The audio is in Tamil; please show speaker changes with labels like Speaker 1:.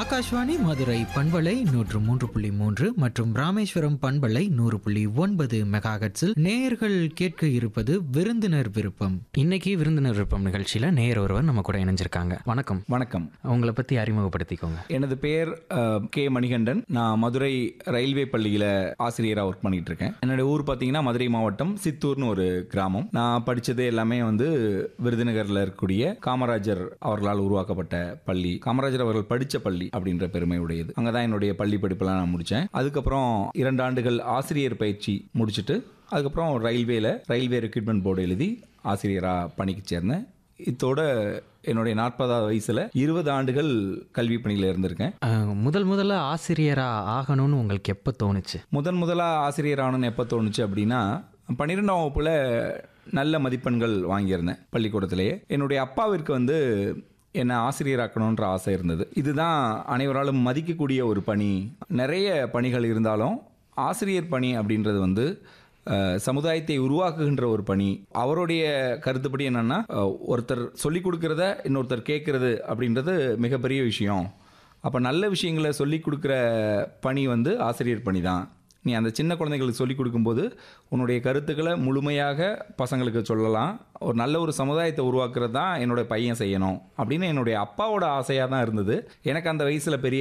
Speaker 1: ஆகாஷ்வாணி மதுரை பண்பலை நூற்று மூன்று புள்ளி மூன்று மற்றும் ராமேஸ்வரம் பண்பலை நூறு புள்ளி ஒன்பது மெகாஹெட்ஸில் நேயர்கள் கேட்க இருப்பது விருந்தினர் விருப்பம் இன்னைக்கு விருந்தினர் விருப்பம் நிகழ்ச்சியில நேயர் ஒருவர் நம்ம கூட இணைஞ்சிருக்காங்க வணக்கம்
Speaker 2: வணக்கம்
Speaker 1: உங்களை பத்தி அறிமுகப்படுத்திக்கோங்க
Speaker 2: எனது பெயர் அஹ், கே மணிகண்டன் நான் மதுரை ரயில்வே பள்ளியில் ஆசிரியராக ஒர்க் பண்ணிட்டு இருக்கேன் என்னோட ஊர் பார்த்தீங்கன்னா மதுரை மாவட்டம் சித்தூர்னு ஒரு கிராமம் நான் படித்தது எல்லாமே வந்து விருதுநகரில் இருக்கக்கூடிய காமராஜர் அவர்களால் உருவாக்கப்பட்ட பள்ளி காமராஜர் அவர்கள் படித்த பள்ளி அப்படின்ற பெருமை உடையது அங்கே தான் என்னுடைய பள்ளி படிப்பெல்லாம் நான் முடித்தேன் அதுக்கப்புறம் இரண்டு ஆண்டுகள் ஆசிரியர் பயிற்சி முடிச்சுட்டு அதுக்கப்புறம் ரயில்வேல ரயில்வே ரெக்ரூட்மெண்ட் போர்டு எழுதி ஆசிரியராக பணிக்கு சேர்ந்தேன் இத்தோட என்னுடைய நாற்பதாவது வயசுல இருபது ஆண்டுகள் கல்வி பணியில் இருந்திருக்கேன்
Speaker 1: அஹ், முதல் முதல்ல ஆசிரியரா ஆகணும்னு உங்களுக்கு எப்போ தோணுச்சு
Speaker 2: முதன் முதலாக ஆசிரியர் ஆகணும்னு எப்போ தோணுச்சு அப்படின்னா பன்னிரெண்டாம் வகுப்புல நல்ல மதிப்பெண்கள் வாங்கியிருந்தேன் பள்ளிக்கூடத்திலேயே என்னுடைய அப்பாவிற்கு வந்து என்னை ஆசிரியராக்கணுன்ற ஆசை இருந்தது இதுதான் அனைவராலும் மதிக்கக்கூடிய ஒரு பணி நிறைய பணிகள் இருந்தாலும் ஆசிரியர் பணி அப்படின்றது வந்து அஹ், சமுதாயத்தை உருவாக்குகின்ற ஒரு பணி அவருடைய கருத்துப்படி என்னன்னா அஹ், ஒருத்தர் சொல்லி கொடுக்கறத இன்னொருத்தர் கேட்கறது அப்படின்றது மிகப்பெரிய விஷயம் அப்போ நல்ல விஷயங்களை சொல்லி கொடுக்குற பணி வந்து ஆசிரியர் பணி தான் நீ அந்த சின்ன குழந்தைகளுக்கு சொல்லி கொடுக்கும்போது உன்னுடைய கருத்துக்களை முழுமையாக பசங்களுக்கு சொல்லலாம் ஒரு நல்ல ஒரு சமுதாயத்தை உருவாக்குறது தான் என்னோட பையன் செய்யணும் அப்படின்னு என்னுடைய அப்பாவோட ஆசையாக தான் இருந்தது எனக்கு அந்த வயசில் பெரிய